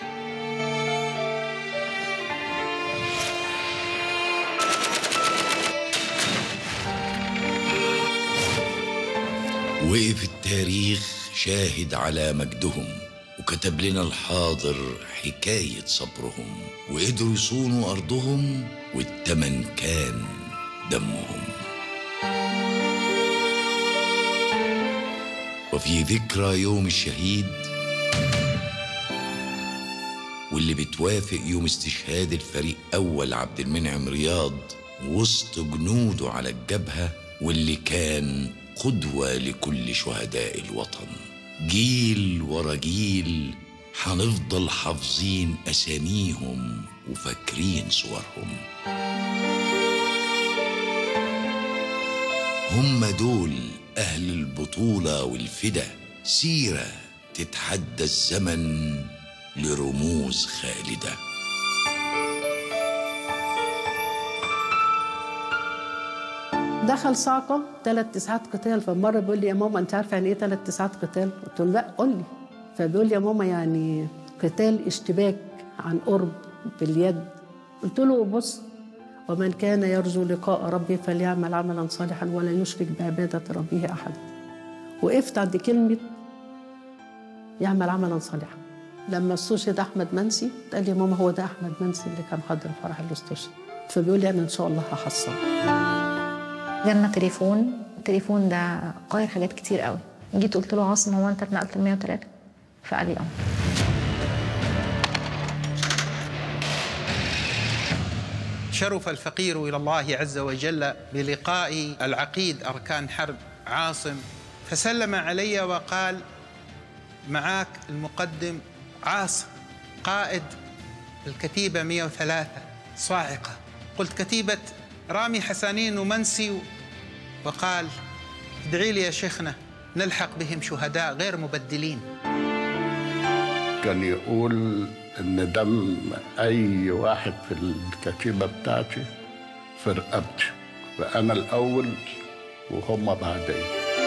وقف التاريخ شاهد على مجدهم وكتب لنا الحاضر حكاية صبرهم وقدروا يصونوا أرضهم والتمن كان دمهم وفي ذكرى يوم الشهيد واللي بتوافق يوم استشهاد الفريق أول عبد المنعم رياض وسط جنوده على الجبهة واللي كان قدوة لكل شهداء الوطن جيل ورا جيل هنفضل حافظين أساميهم وفاكرين صورهم هم دول أهل البطولة والفدا سيرة تتحدى الزمن لرموز خالده دخل صعقة ثلاث تسعات قتال فمرة بيقول لي يا ماما أنت عارفة يعني إيه ثلاث تسعات قتال؟ قلت له لا قول لي فبيقول لي يا ماما يعني قتال اشتباك عن قرب باليد قلت له بص ومن كان يرجو لقاء ربه فليعمل عملا صالحا ولا يشرك بعبادة ربه أحد وقفت عند كلمة يعمل عملا صالحا لما استشهد أحمد منسي قال لي يا ماما هو ده أحمد منسي اللي كان حاضر الفرح اللي استشهد فبيقول لي أنا إن شاء الله هحصله جالنا تليفون التليفون ده قاير حاجات كتير قوي جيت قلت له عاصم هو انت اتنقلت ل 103 فقال لي اه شرف الفقير الى الله عز وجل بلقاء العقيد اركان حرب عاصم فسلم علي وقال معاك المقدم عاصم قائد الكتيبه 103 صاعقه قلت كتيبه رامي حسانين ومنسي وقال ادعي لي يا شيخنا نلحق بهم شهداء غير مبدلين كان يقول ان دم اي واحد في الكتيبه بتاعتي في رقبتي فانا الاول وهم بعدين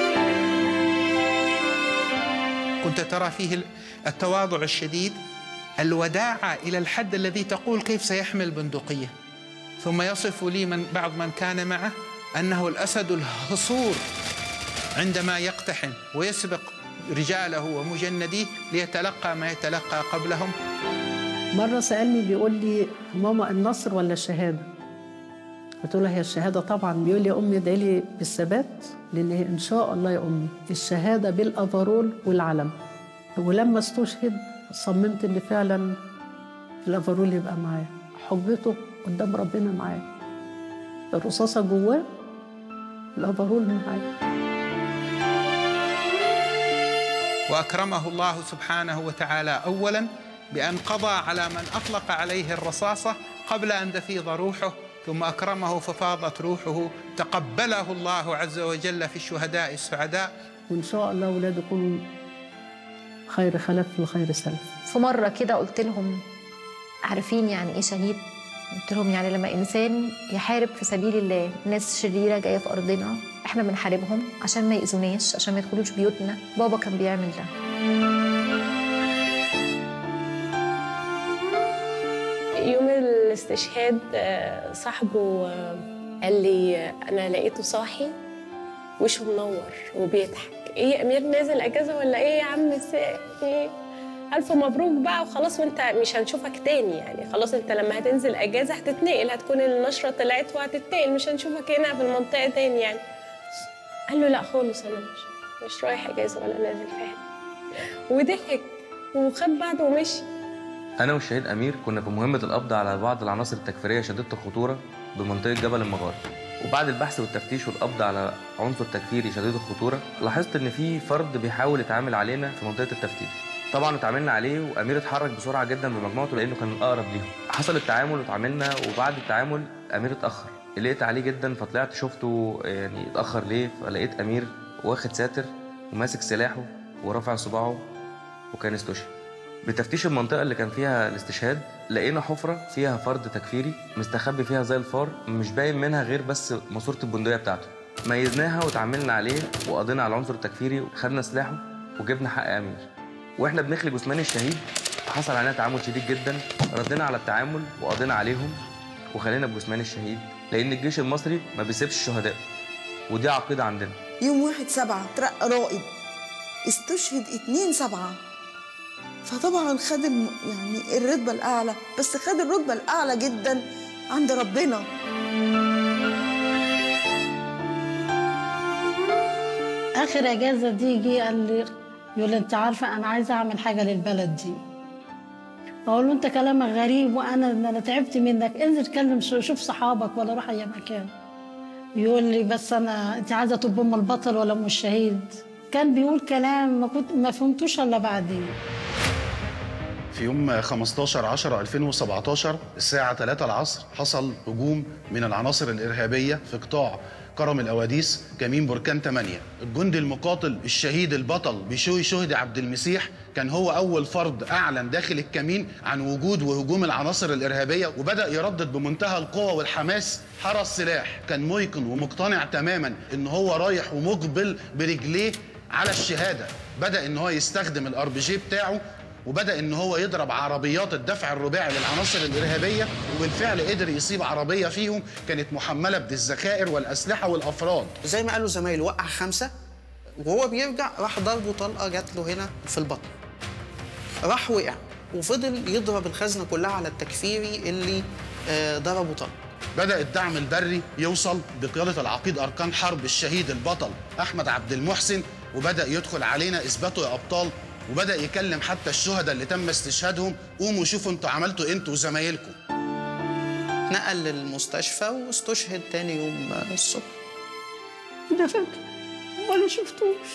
كنت ترى فيه التواضع الشديد الوداعة إلى الحد الذي تقول كيف سيحمل بندقية ثم يصف لي من بعض من كان معه أنه الأسد الهصور عندما يقتحم ويسبق رجاله ومجنديه ليتلقى ما يتلقى قبلهم مرة سألني بيقول لي ماما النصر ولا الشهادة؟ قلت له هي الشهادة طبعا بيقول لي يا أمي ادعي لي بالثبات لأن هي إن شاء الله يا أمي الشهادة بالأفرول والعلم ولما استشهد صممت إن فعلا الأفرول يبقى معايا حجته قدام ربنا معايا الرصاصة جواه الأفرول معايا وأكرمه الله سبحانه وتعالى أولا بأن قضى على من أطلق عليه الرصاصة قبل أن تفيض روحه ثم أكرمه ففاضت روحه تقبله الله عز وجل في الشهداء السعداء وإن شاء الله أولاد يكونوا خير خلف وخير سلف في مرة كده قلت لهم عارفين يعني إيه شهيد؟ قلت لهم يعني لما إنسان يحارب في سبيل الله ناس شريرة جاية في أرضنا إحنا بنحاربهم عشان ما يأذوناش عشان ما يدخلوش بيوتنا بابا كان بيعمل ده يوم الاستشهاد آه، صاحبه آه، قال لي انا لقيته صاحي وشه منور وبيضحك ايه يا امير نازل اجازه ولا ايه يا عم سا- ايه الف مبروك بقى وخلاص وانت مش هنشوفك تاني يعني خلاص انت لما هتنزل اجازه هتتنقل هتكون النشره طلعت وهتتنقل مش هنشوفك هنا في المنطقه تاني يعني قال له لا خالص انا مش مش رايح اجازه ولا نازل فعلا وضحك وخد بعضه ومشي أنا والشهيد أمير كنا في مهمة القبض على بعض العناصر التكفيرية شديدة الخطورة بمنطقة جبل المغار وبعد البحث والتفتيش والقبض على عنصر تكفيري شديد الخطورة لاحظت إن في فرد بيحاول يتعامل علينا في منطقة التفتيش طبعا اتعاملنا عليه وأمير اتحرك بسرعة جدا بمجموعته لأنه كان الأقرب ليهم حصل التعامل واتعاملنا وبعد التعامل أمير اتأخر قلقت عليه جدا فطلعت شفته يعني اتأخر ليه فلقيت أمير واخد ساتر وماسك سلاحه ورافع صباعه وكان استشهد بتفتيش المنطقة اللي كان فيها الاستشهاد لقينا حفرة فيها فرد تكفيري مستخبي فيها زي الفار مش باين منها غير بس ماسورة البندقية بتاعته ميزناها وتعاملنا عليه وقضينا على العنصر التكفيري وخدنا سلاحه وجبنا حق أمير واحنا بنخلي جثمان الشهيد وحصل علينا تعامل شديد جدا ردينا على التعامل وقضينا عليهم وخلينا بجثمان الشهيد لان الجيش المصري ما بيسيبش الشهداء ودي عقيده عندنا يوم واحد سبعة ترقى رائد استشهد اتنين سبعة فطبعا خد الم... يعني الرتبة الأعلى بس خد الرتبة الأعلى جدا عند ربنا اخر اجازه دي جه قال لي يقول لي انت عارفه انا عايزه اعمل حاجه للبلد دي اقول له انت كلامك غريب وانا انا تعبت منك انزل كلم شو- شوف صحابك ولا روح اي مكان يقول لي بس انا انت عايزه تبقى ام البطل ولا ام الشهيد كان بيقول كلام ما كنت ما فهمتوش الا بعدين في يوم 15 10 2017 الساعة 3 العصر حصل هجوم من العناصر الإرهابية في قطاع كرم الأواديس كمين بركان 8 الجندي المقاتل الشهيد البطل بشوي شهدي عبد المسيح كان هو أول فرد أعلن داخل الكمين عن وجود وهجوم العناصر الإرهابية وبدأ يردد بمنتهى القوة والحماس حرى السلاح كان ميقن ومقتنع تماما إن هو رايح ومقبل برجليه على الشهادة بدأ إن هو يستخدم الار بي جي بتاعه وبدا ان هو يضرب عربيات الدفع الرباعي للعناصر الارهابيه وبالفعل قدر يصيب عربيه فيهم كانت محمله بالذخائر والاسلحه والافراد زي ما قالوا زمايله وقع خمسه وهو بيرجع راح ضربه طلقه جات له هنا في البطن راح وقع وفضل يضرب الخزنه كلها على التكفيري اللي آه، ضربه طلقه بدا الدعم البري يوصل بقياده العقيد اركان حرب الشهيد البطل احمد عبد المحسن وبدا يدخل علينا اثباتوا يا ابطال وبدا يكلم حتى الشهداء اللي تم استشهادهم قوموا شوفوا انتوا عملتوا انتوا وزمايلكم نقل للمستشفى واستشهد تاني يوم آه، الصبح ده فاكر ولا شفتوش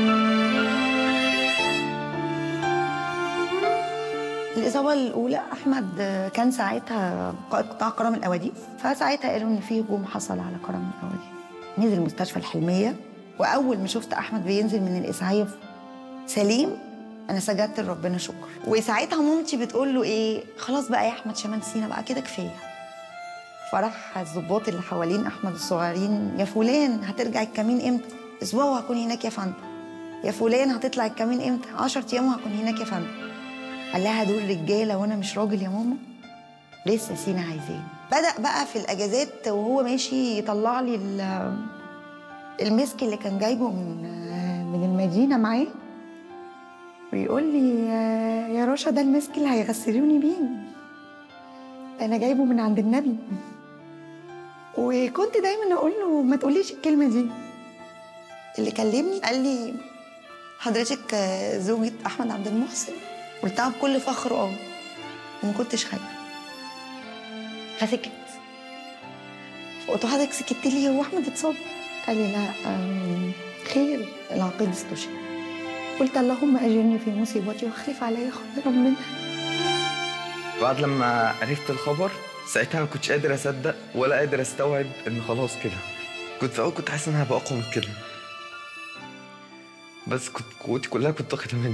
الإصابة الأولى أحمد كان ساعتها قائد قطاع كرم الأواديس فساعتها قالوا إن في هجوم حصل على كرم الأواديس نزل مستشفى الحلمية وأول ما شفت أحمد بينزل من الإسعاف سليم أنا سجدت لربنا شكر وساعتها مامتي بتقول له إيه خلاص بقى يا أحمد شمال سينا بقى كده كفاية فراح الظباط اللي حوالين أحمد الصغيرين يا فلان هترجع الكمين إمتى؟ أسبوع وهكون هناك يا فندم يا فلان هتطلع الكمين إمتى؟ 10 أيام وهكون هناك يا فندم قال لها دول رجاله وانا مش راجل يا ماما لسه سينا عايزاه بدا بقى في الاجازات وهو ماشي يطلع لي ال- المسك اللي كان جايبه من من المدينه معاه ويقول لي يا رشا ده المسك اللي هيغسلوني بيه ده انا جايبه من عند النبي وكنت دايما اقول له ما تقوليش الكلمه دي اللي كلمني قال لي حضرتك زوجة احمد عبد المحسن قلتها بكل فخر اه وما كنتش خايفه فسكت فقلت له حضرتك سكت لي هو احمد اتصاب قال لي لا أم، خير العقيد استشهد قلت اللهم اجرني في مصيبتي واخلف علي خيرا منها بعد لما عرفت الخبر ساعتها ما كنتش قادر اصدق ولا قادر استوعب ان خلاص كده كنت في الاول كنت حاسس ان انا هبقى اقوى من كده بس كنت قوتي كلها كنت واخدها مني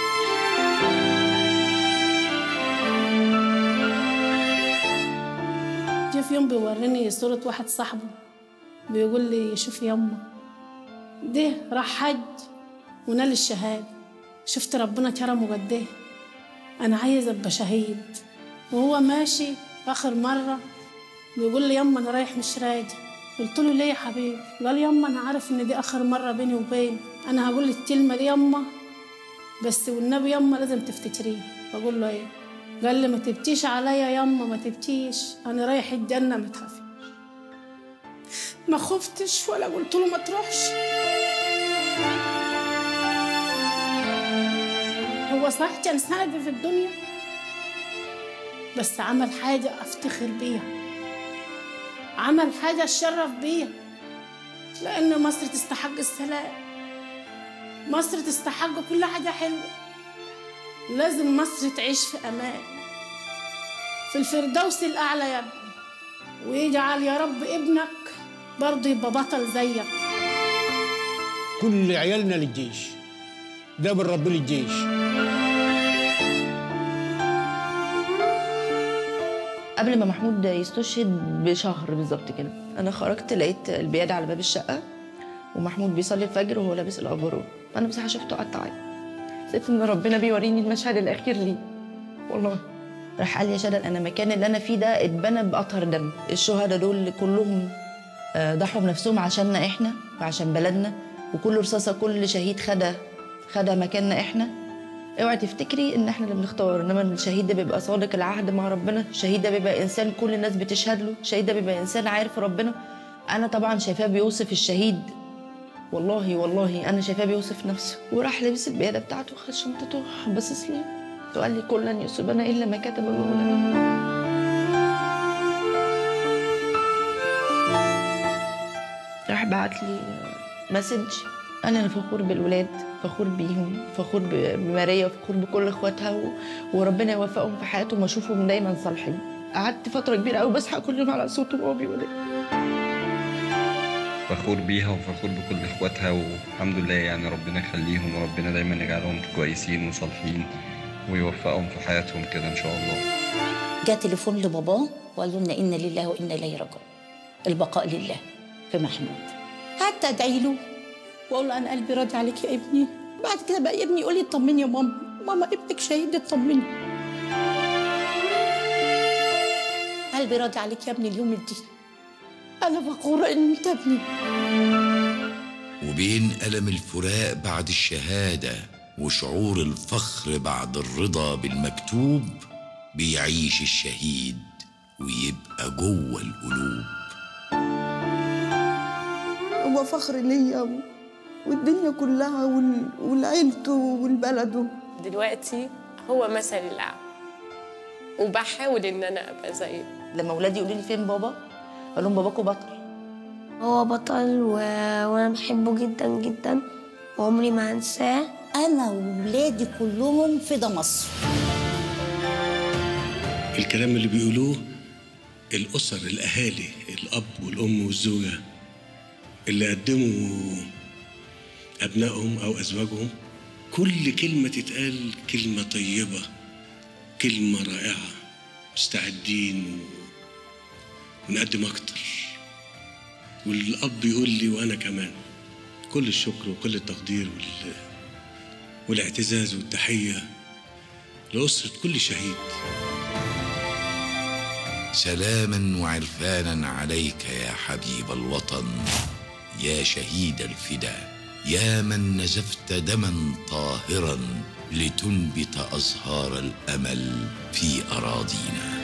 جه في يوم بيوريني صورة واحد صاحبه بيقول لي شوف يما ده راح حج ونال الشهادة شفت ربنا كرمه قد ايه أنا عايز أبقى شهيد وهو ماشي آخر مرة بيقول لي يما أنا رايح مش راجع قلت له ليه يا حبيبي قال يما أنا عارف إن دي آخر مرة بيني وبين أنا هقول الكلمة دي يما بس والنبي يما لازم تفتكريه بقول له ايه قال لي ما تبكيش عليا يما ما تبكيش انا رايح الجنه ما تخافيش ما خفتش ولا قلت له ما تروحش هو صحيح كان سندي في الدنيا بس عمل حاجة أفتخر بيها عمل حاجة أتشرف بيها لأن مصر تستحق السلام مصر تستحق كل حاجة حلوة لازم مصر تعيش في أمان في الفردوس الأعلى يا ابني ويجعل يا رب ابنك برضه يبقى بطل زيك كل عيالنا للجيش ده بالرب للجيش قبل ما محمود يستشهد بشهر بالظبط كده انا خرجت لقيت البيادة على باب الشقه ومحمود بيصلي الفجر وهو لابس الافرول انا بصراحه شفته قعدت اعيط حسيت ان ربنا بيوريني المشهد الاخير ليه والله راح قال لي يا شادن انا المكان اللي انا فيه ده اتبنى باطهر دم الشهداء دول كلهم آه، ضحوا بنفسهم عشاننا احنا وعشان بلدنا وكل رصاصه كل شهيد خدها خدها مكاننا احنا اوعي تفتكري ان احنا اللي بنختار انما الشهيد ده بيبقى صادق العهد مع ربنا الشهيد ده بيبقى انسان كل الناس بتشهد له الشهيد ده بيبقى انسان عارف ربنا انا طبعا شايفاه بيوصف الشهيد والله والله انا شايفاه بيوصف نفسه وراح لبس البياده بتاعته وخد شنطته باصص لي وقال لي كل لن يصيبنا الا ما كتب الله لنا راح بعت لي مسج قال انا فخور بالولاد فخور بيهم فخور ب- بماريا فخور بكل اخواتها و... وربنا يوفقهم في حياتهم واشوفهم دايما صالحين قعدت فتره كبيره قوي بصحى كل يوم على صوته وهو بيقول إيه. فخور بيها وفخور بكل اخواتها والحمد لله يعني ربنا يخليهم وربنا دايما يجعلهم كويسين وصالحين ويوفقهم في حياتهم كده ان شاء الله جاء تليفون لباباه وقال له إن لله وإنا إليه راجعون البقاء لله في محمود قعدت ادعي له واقول له انا قلبي راضي عليك يا ابني بعد كده بقى ابني يقول لي اطمني يا ماما ماما ابنك شهيد اطمني قلبي راضي عليك يا ابني اليوم الدين انا فخوره ان انت ابني وبين ألم الفراق بعد الشهادة وشعور الفخر بعد الرضا بالمكتوب بيعيش الشهيد ويبقى جوه القلوب هو فخر ليا و- والدنيا كلها وال- والعيلته والبلده دلوقتي هو مثل الأعلى وبحاول إن أنا أبقى زيه لما ولادي يقولوا لي فين بابا اقول لهم باباكوا بطل هو بطل و... وانا بحبه جدا جدا وعمري ما هنساه انا وولادي كلهم فدا مصر الكلام اللي بيقولوه الأسر الأهالي الأب والأم والزوجة اللي قدموا أبنائهم أو أزواجهم كل كلمة تتقال كلمة طيبة كلمة رائعة مستعدين و- ونقدم أكتر والأب يقول لي وأنا كمان كل الشكر وكل التقدير وال... والاعتزاز والتحية لأسرة كل شهيد سلاما وعرفانا عليك يا حبيب الوطن يا شهيد الفدا يا من نزفت دما طاهرا لتنبت ازهار الامل في اراضينا